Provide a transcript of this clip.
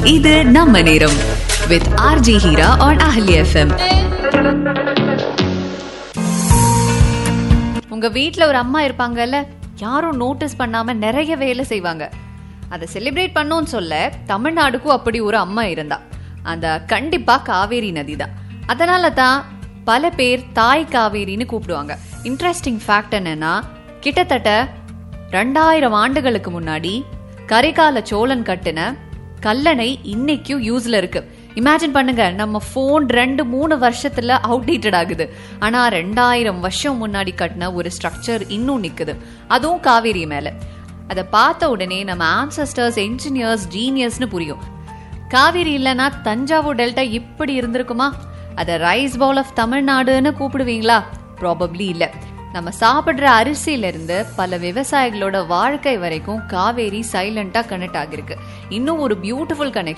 இது நம்ம நேரம் with RJ Heera on Ahali FM உங்க வீட்ல ஒரு அம்மா இருப்பாங்கல்ல யாரும் நோட்டீஸ் பண்ணாம நிறைய வேலை செய்வாங்க அதை செலிப்ரேட் பண்ணோம்னு சொல்ல தமிழ்நாடுக்கும் அப்படி ஒரு அம்மா இருந்தா அந்த கண்டிப்பா காவேரி நதி தான் அதனால தான் பல பேர் தாய் காவேரின்னு கூப்பிடுவாங்க இன்ட்ரெஸ்டிங் ஃபேக்ட் என்னன்னா கிட்டத்தட்ட ரெண்டாயிரம் ஆண்டுகளுக்கு முன்னாடி கரிகால சோழன் கட்டின கல்லணை இன்னைக்கும் யூஸ்ல இருக்கு இமேஜின் பண்ணுங்க நம்ம ஃபோன் ரெண்டு மூணு வருஷத்துல அவுடேட்டட் ஆகுது ஆனா ரெண்டாயிரம் வருஷம் முன்னாடி கட்டின ஒரு ஸ்ட்ரக்சர் இன்னும் நிக்குது அதுவும் காவேரி மேல அதை பார்த்த உடனே நம்ம ஆன்சஸ்டர்ஸ் என்ஜினியர்ஸ் ஜீனியர்ஸ்னு புரியும் காவேரி இல்லைன்னா தஞ்சாவூர் டெல்டா இப்படி இருந்திருக்குமா அதை ரைஸ் பவுல் ஆஃப் தமிழ்நாடுன்னு கூப்பிடுவீங்களா ப்ராபப்ளி இல்ல நம்ம சாப்பிடுற அரிசியில இருந்து பல விவசாயிகளோட வாழ்க்கை வரைக்கும் காவேரி சைலண்டா கனெக்ட் ஆகிருக்கு இன்னும் ஒரு பியூட்டிஃபுல் கனெக்ஷன்